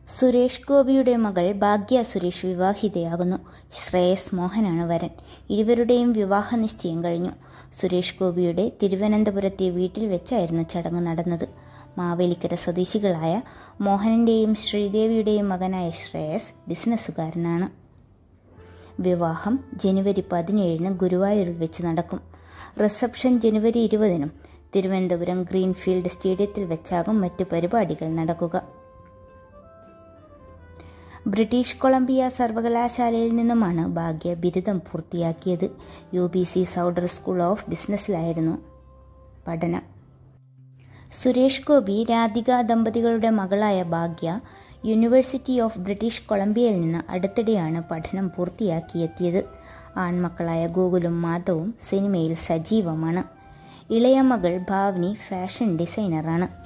സുരേഷ് ഗോപിയുടെ മകൾ ഭാഗ്യ സുരേഷ് വിവാഹിതയാകുന്നു ശ്രേയസ് മോഹനാണ് വരൻ ഇരുവരുടെയും വിവാഹ നിശ്ചയം കഴിഞ്ഞു സുരേഷ് ഗോപിയുടെ തിരുവനന്തപുരത്തെ വീട്ടിൽ വെച്ചായിരുന്നു ചടങ്ങ് നടന്നത് മാവേലിക്കര സ്വദേശികളായ മോഹനന്റെയും ശ്രീദേവിയുടെയും മകനായ ശ്രേയസ് ബിസിനസ്സുകാരനാണ് വിവാഹം ജനുവരി പതിനേഴിന് ഗുരുവായൂരിൽ വെച്ച് നടക്കും റിസപ്ഷൻ ജനുവരി ഇരുപതിനും തിരുവനന്തപുരം ഗ്രീൻഫീൽഡ് സ്റ്റേഡിയത്തിൽ വെച്ചാകും മറ്റു പരിപാടികൾ നടക്കുക ബ്രിട്ടീഷ് കൊളംബിയ സർവകലാശാലയിൽ നിന്നുമാണ് ഭാഗ്യ ബിരുദം പൂർത്തിയാക്കിയത് U B C Sauder School of ബിസിനസ്സിലായിരുന്നു പഠനം സുരേഷ് ഗോപി രാധിക ദമ്പതികളുടെ മകളായ ഭാഗ്യ യൂണിവേഴ്സിറ്റി ഓഫ് ബ്രിട്ടീഷ് കൊളംബിയയിൽ നിന്ന് അടുത്തിടെയാണ് പഠനം പൂർത്തിയാക്കിയെത്തിയത് ആൺമക്കളായ ഗോകുലും മാധവും സിനിമയിൽ സജീവമാണ് ഇളയ മകൾ ഭാവ്നി ഫാഷൻ ഡിസൈനറാണ്